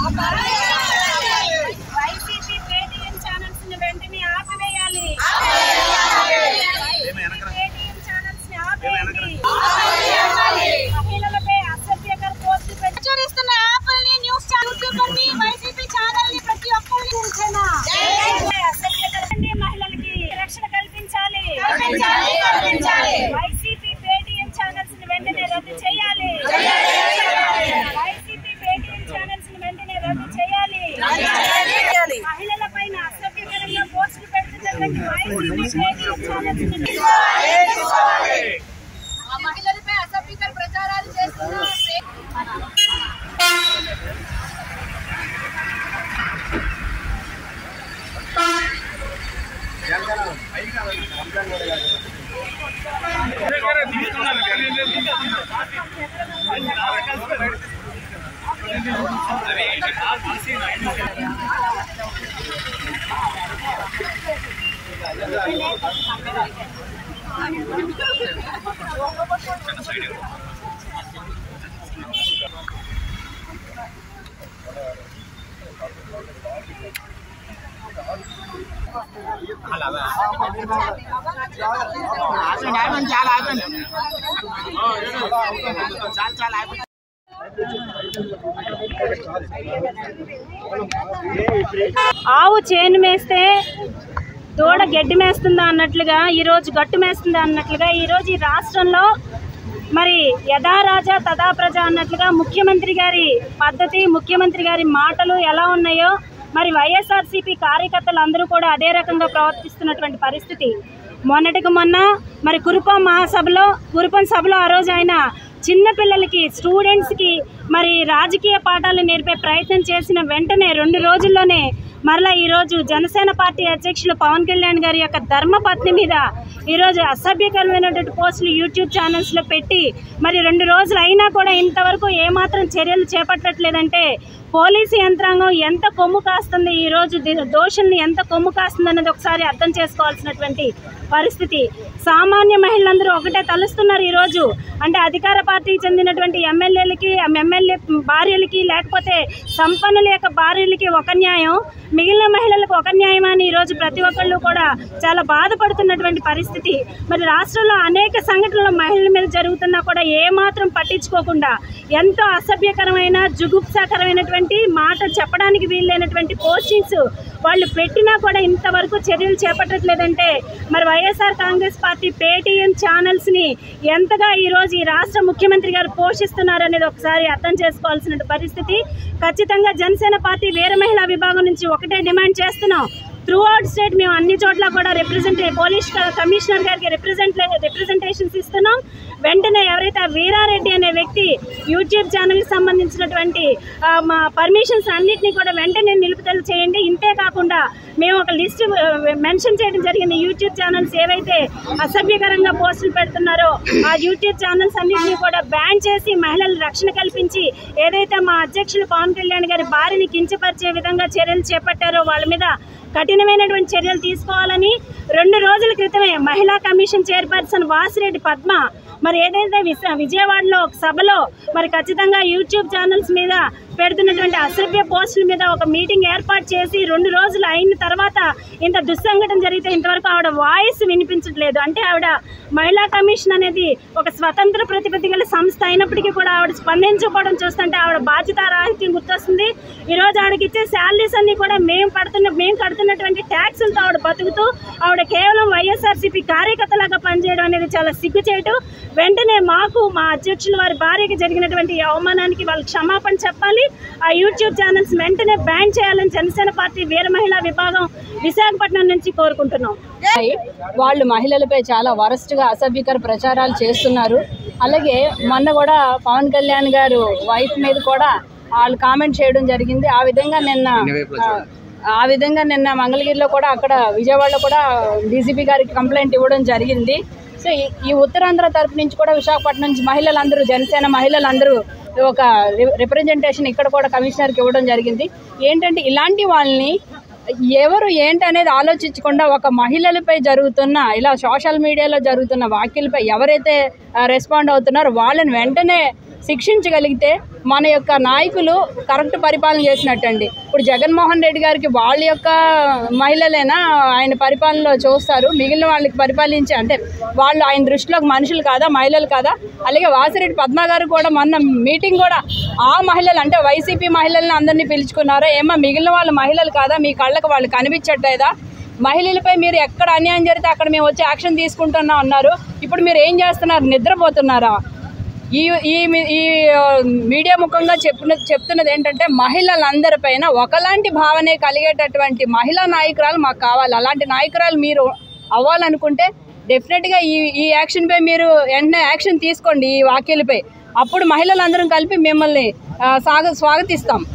YCP Paytm channels ని వెంటనే ఆపివేయాలి Paytm channels ని ఆపివేయండి మహిళలపై అసభ్యకర పోస్టులు ప్రచురిస్తున్న యాప్ల్ని న్యూస్ ఛానల్ యూట్యూబర్ని వైసీపీ ఛానల్ ని ప్రతి ఒక్కరిని ఉంచేనా అసభ్యకరండి మహిళలకి రక్షణ కల్పించాలి వైసీపీ పేటీఎం ఛానల్స్ ని వెంటనే రద్దు చేయాలి వైసీపీ పేటీఎం ఛానల్స్ ని వెంటనే రద్దు చేయాలి మహిళల పైన అసభ్యకరంగా పోస్టులు పెడుతున్నటువంటి వైసీపీ పేటీఎం ఛానల్స్ ని మహిళలపై అసభ్యకర ప్రచారాలు చేస్తున్న ఆవు చేను మేస్తే దూడ గడ్డి మేస్తుందా అన్నట్లుగా ఈరోజు గట్టు మేస్తుందా అన్నట్లుగా ఈరోజు ఈ రాష్ట్రంలో మరి యథా రాజా తదా ప్రజ అన్నట్లుగా ముఖ్యమంత్రి గారి పద్ధతి ముఖ్యమంత్రి గారి మాటలు ఎలా ఉన్నాయో మరి వైఎస్ఆర్సీపీ కార్యకర్తలు అందరూ కూడా అదే రకంగా ప్రవర్తిస్తున్నటువంటి పరిస్థితి మొన్నటికి మొన్న మరి కురుపం మహాసభలో కురుపం సభలో ఆ రోజు ఆయన చిన్న పిల్లలకి స్టూడెంట్స్కి మరి రాజకీయ పాఠాలు నేర్పే ప్రయత్నం చేసిన వెంటనే రెండు రోజుల్లోనే మరలా ఈరోజు జనసేన పార్టీ అధ్యక్షులు పవన్ కళ్యాణ్ గారి యొక్క ధర్మపత్ని మీద ఈరోజు అసభ్యకరమైనటువంటి పోస్టులు యూట్యూబ్ ఛానల్స్లో పెట్టి మరి రెండు రోజులు అయినా కూడా ఇంతవరకు ఏమాత్రం చర్యలు చేపట్టట్లేదంటే పోలీసు యంత్రాంగం ఎంత కొమ్ము కాస్తుంది ఈరోజు ది- దోషుల్ని ఎంత కొమ్ము కాస్తుంది అన్నది ఒకసారి అర్థం చేసుకోవాల్సినటువంటి పరిస్థితి సామాన్య మహిళలందరూ ఒకటే తలుస్తున్నారు ఈరోజు అంటే అధికార పార్టీకి చెందినటువంటి ఎమ్మెల్యేలకి ఎమ్మెల్యే భార్యలకి లేకపోతే సంపన్నుల యొక్క భార్యలకి ఒక న్యాయం మిగిలిన మహిళలకు ఒక న్యాయం అని ఈరోజు ప్రతి ఒక్కళ్ళు కూడా చాలా బాధపడుతున్నటువంటి పరిస్థితి మరి రాష్ట్రంలో అనేక సంఘటనలు మహిళల మీద జరుగుతున్నా కూడా ఏమాత్రం పట్టించుకోకుండా ఎంతో అసభ్యకరమైన జుగుప్సాకరమైనటువంటి మాట చెప్పడానికి వీల్లేనటువంటి పోస్టింగ్స్ వాళ్ళు పెట్టినా కూడా ఇంతవరకు చర్యలు చేపట్టట్లేదంటే మరి వైఎస్ఆర్ కాంగ్రెస్ పార్టీ పేటీఎం ఛానల్స్ని ఎంతగా ఈరోజు ఈ రాష్ట్ర ముఖ్యమంత్రి గారు పోషిస్తున్నారు అనేది ఒకసారి అర్థం చేసుకోవాల్సిన పరిస్థితి ఖచ్చితంగా జనసేన పార్టీ వీర మహిళా విభాగం నుంచి ఒకటే డిమాండ్ చేస్తున్నాం త్రూ అవుట్ స్టేట్ మేము అన్ని చోట్ల కూడా రిప్రజెంట్ పోలీస్ క- కమిషనర్ గారికి రిప్రజెంట్ రిప్రజెంటేషన్స్ ఇస్తున్నాం వెంటనే ఎవరైతే ఆ వీరారెడ్డి అనే వ్యక్తి యూట్యూబ్ ఛానల్కి సంబంధించినటువంటి ఆ, మా పర్మిషన్స్ అన్నిటినీ కూడా వెంటనే నిలుపుదల చేయండి ఇంతే కాకుండా మేము ఒక లిస్ట్ మెన్షన్ చేయడం జరిగింది యూట్యూబ్ ఛానల్స్ ఏవైతే అసభ్యకరంగా పోస్టులు పెడుతున్నారో ఆ యూట్యూబ్ ఛానల్స్ అన్నింటినీ కూడా బ్యాన్ చేసి మహిళలు రక్షణ కల్పించి ఏదైతే మా అధ్యక్షులు పవన్ కళ్యాణ్ గారి భార్యని కించపరిచే విధంగా చర్యలు చేపట్టారో వాళ్ళ మీద కఠినమైనటువంటి చర్యలు తీసుకోవాలని రెండు రోజుల క్రితమే మహిళా కమిషన్ చైర్పర్సన్ వాసిరెడ్డి పద్మ మరి ఏదైతే విస- విజయవాడలో ఒక సభలో మరి ఖచ్చితంగా యూట్యూబ్ ఛానల్స్ మీద పెడుతున్నటువంటి అసభ్య పోస్టుల మీద ఒక మీటింగ్ ఏర్పాటు చేసి రెండు రోజులు అయిన తర్వాత ఇంత దుస్సంఘటన జరిగితే ఇంతవరకు ఆవిడ వాయిస్ వినిపించట్లేదు అంటే ఆవిడ మహిళా కమిషన్ అనేది ఒక స్వతంత్ర ప్రతిపత్తి గల సంస్థ అయినప్పటికీ కూడా ఆవిడ స్పందించకపోవడం చూస్తుంటే ఆవిడ బాధ్యత రాహిత్యం గుర్తొస్తుంది ఈరోజు ఆవిడకి ఇచ్చే శాలరీస్ అన్ని కూడా మేము పడుతున్న మేము కడుతున్నటువంటి ట్యాక్సులతో ఆవిడ బతుకుతూ ఆవిడ కేవలం వైఎస్ఆర్సీపీ కార్యకర్తలాగా పనిచేయడం అనేది చాలా సిగ్గుచేటు వెంటనే మాకు మా అధ్యక్షుల వారి భార్యకి జరిగినటువంటి ఈ అవమానానికి వాళ్ళు క్షమాపణ చెప్పాలి ఆ యూట్యూబ్ ఛానల్స్ వెంటనే బ్యాన్ చేయాలని జనసేన పార్టీ వీర మహిళా విభాగం విశాఖపట్నం నుంచి కోరుకుంటున్నాం వాళ్ళు మహిళలపై చాలా వరస్ట్గా అసభ్యకర ప్రచారాలు చేస్తున్నారు అలాగే మొన్న కూడా పవన్ కళ్యాణ్ గారు వైఫ్ మీద కూడా వాళ్ళు కామెంట్ చేయడం జరిగింది ఆ విధంగా నిన్న ఆ, ఆ విధంగా నిన్న మంగళగిరిలో కూడా అక్కడ విజయవాడలో కూడా డీసీపీ గారికి కంప్లైంట్ ఇవ్వడం జరిగింది సో ఈ- ఈ ఉత్తరాంధ్ర తరపు నుంచి కూడా విశాఖపట్నం నుంచి మహిళలందరూ జనసేన మహిళలందరూ ఒక రిప్రజెంటేషన్ ఇక్కడ కూడా కమిషనర్కి ఇవ్వడం జరిగింది ఏంటంటే ఇలాంటి వాళ్ళని ఎవరు ఏంటి అనేది ఆలోచించకుండా ఒక మహిళలపై జరుగుతున్న ఇలా సోషల్ మీడియాలో జరుగుతున్న వ్యాఖ్యలపై ఎవరైతే రెస్పాండ్ అవుతున్నారో వాళ్ళని వెంటనే శిక్షించగలిగితే మన యొక్క నాయకులు కరెక్ట్ పరిపాలన చేసినట్టండి ఇప్పుడు జగన్మోహన్ రెడ్డి గారికి వాళ్ళ యొక్క మహిళలైనా ఆయన పరిపాలనలో చూస్తారు మిగిలిన వాళ్ళకి పరిపాలించి అంటే వాళ్ళు ఆయన దృష్టిలో మనుషులు కాదా మహిళలు కాదా అలాగే వాసిరెడ్డి పద్మ గారు కూడా మొన్న మీటింగ్ కూడా ఆ మహిళలు అంటే వైసీపీ మహిళల్ని అందరినీ పిలుచుకున్నారా ఏమో మిగిలిన వాళ్ళ మహిళలు కాదా మీ కళ్ళకు వాళ్ళు కనిపించట్లేదా మహిళలపై మీరు ఎక్కడ అన్యాయం జరిగితే అక్కడ మేము వచ్చి యాక్షన్ తీసుకుంటున్నాం అన్నారు ఇప్పుడు మీరు ఏం చేస్తున్నారు నిద్రపోతున్నారా ఈ ఈ మీ- ఈ ఆ, మీడియా ముఖంగా చెప్పిన చెప్తున్నది ఏంటంటే మహిళలందరిపైన ఒకలాంటి భావనే కలిగేటటువంటి మహిళా నాయకురాలు మాకు కావాలి అలాంటి నాయకురాలు మీరు అవ్వాలనుకుంటే డెఫినెట్గా ఈ ఈ యాక్షన్పై మీరు వెంటనే యాక్షన్ తీసుకోండి ఈ వ్యాఖ్యలపై అప్పుడు మహిళలందరం కలిపి మిమ్మల్ని ఆ, సాగ స్వాగతిస్తాం